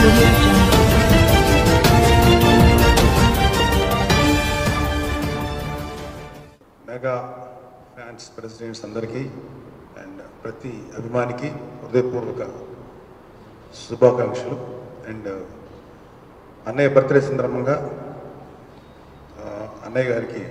audio jungle. Mega fans presidents అందరికీ and ప్రతి అభిమానికి హృదయపూర్వక శుభాకాంక్షలు అండ్ అన్నయ్య బర్త్డే సందర్భంగా ఆ, అన్నయ్య గారికి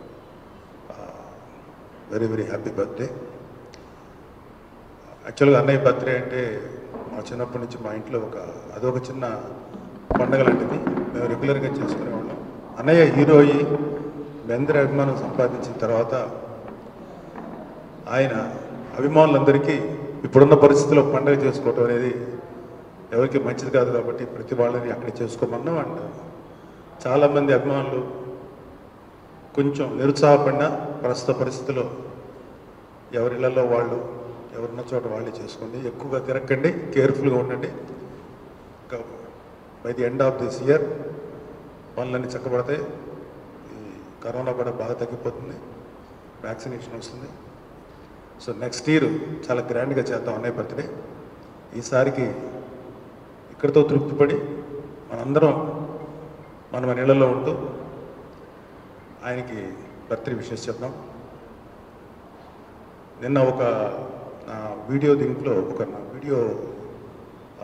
వెరీ వెరీ హ్యాపీ బర్త్డే యాక్చువల్గా అన్నయ్య బర్త్డే అంటే మా చిన్నప్పటి నుంచి మా ఇంట్లో ఒక అదొక చిన్న పండగ లాంటిది మేము రెగ్యులర్గా చేసుకునేవాళ్ళం అన్నయ్య హీరో అయ్యి మీ అందరి అభిమానం సంపాదించిన తర్వాత ఆయన అభిమానులందరికీ ఇప్పుడున్న పరిస్థితిలో పండగ చేసుకోవటం అనేది ఎవరికి మంచిది కాదు కాబట్టి ప్రతి వాళ్ళని అక్కడ చేసుకోమన్నాం అండ్ చాలామంది అభిమానులు కొంచెం నిరుత్సాహపడిన ప్రస్తుత పరిస్థితిలో ఎవరిళ్లలో వాళ్ళు ఎవరున్న చోట వాళ్ళే చేసుకోండి ఎక్కువగా తిరగండి కేర్ఫుల్గా ఉండండి by the end of this year పనులన్నీ చక్కబడతాయి ఈ కరోనా కూడా బాగా తగ్గిపోతుంది వ్యాక్సినేషన్ వస్తుంది సో నెక్స్ట్ ఇయర్ చాలా గ్రాండ్గా చేద్దాం అన్నయ్య బర్త్డే ఈసారికి ఇక్కడితో తృప్తిపడి మనందరం మన మన ఇళ్లలో ఉంటూ ఆయనకి బర్త్డే విషెస్ చెప్దాం నిన్న ఒక నా వీడియో దీంట్లో ఒక నా వీడియో ఆ,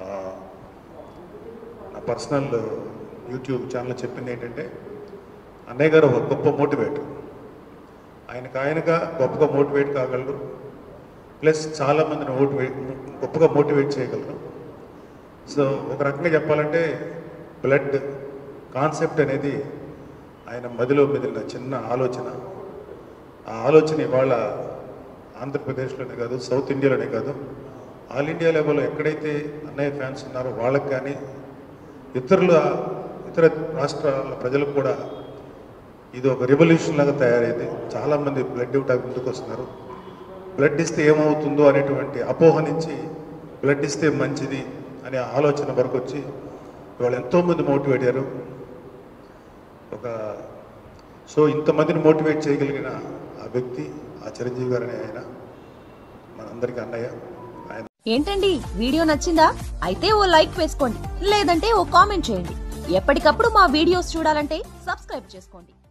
నా పర్సనల్ యూట్యూబ్ ఛానల్ చెప్పింది ఏంటంటే అన్నయ్య గారు ఒక గొప్ప మోటివేటర్ ఆయనకు ఆయనగా గొప్పగా మోటివేట్ కాగలరు ప్లస్ చాలామందిని మోటివేట్ గొప్పగా మోటివేట్ చేయగలరు సో ఒక రకంగా చెప్పాలంటే బ్లడ్ కాన్సెప్ట్ అనేది ఆయన మదిలో మెదిలిన చిన్న ఆలోచన ఆ ఆలోచన ఇవాళ ఆంధ్రప్రదేశ్లోనే కాదు సౌత్ ఇండియాలోనే కాదు ఆల్ ఇండియా లెవెల్లో ఎక్కడైతే అన్నయ్య ఫ్యాన్స్ ఉన్నారో వాళ్ళకి కానీ ఇతరుల ఇతర రాష్ట్రాల ప్రజలకు కూడా ఇది ఒక రెవల్యూషన్ లాగా తయారైంది చాలామంది బ్లడ్ ఇవ్వడానికి ముందుకు వస్తున్నారు బ్లడ్ ఇస్తే ఏమవుతుందో అనేటువంటి అపోహ నుంచి బ్లడ్ ఇస్తే మంచిది అనే ఆలోచన వరకు వచ్చి ఇవాళ ఎంతోమంది మోటివేట్ అయ్యారు ఒక సో ఇంతమందిని మోటివేట్ చేయగలిగిన ఆ వ్యక్తి ఆ చిరంజీవి గారు అనే ఆయన మనందరికీ అన్నయ్య ఆయన ఏంటండి వీడియో నచ్చిందా అయితే ఓ లైక్ వేసుకోండి లేదంటే ఓ కామెంట్ చేయండి ఎప్పటికప్పుడు మా వీడియోస్ చూడాలంటే సబ్స్క్రైబ్ చేసుకోండి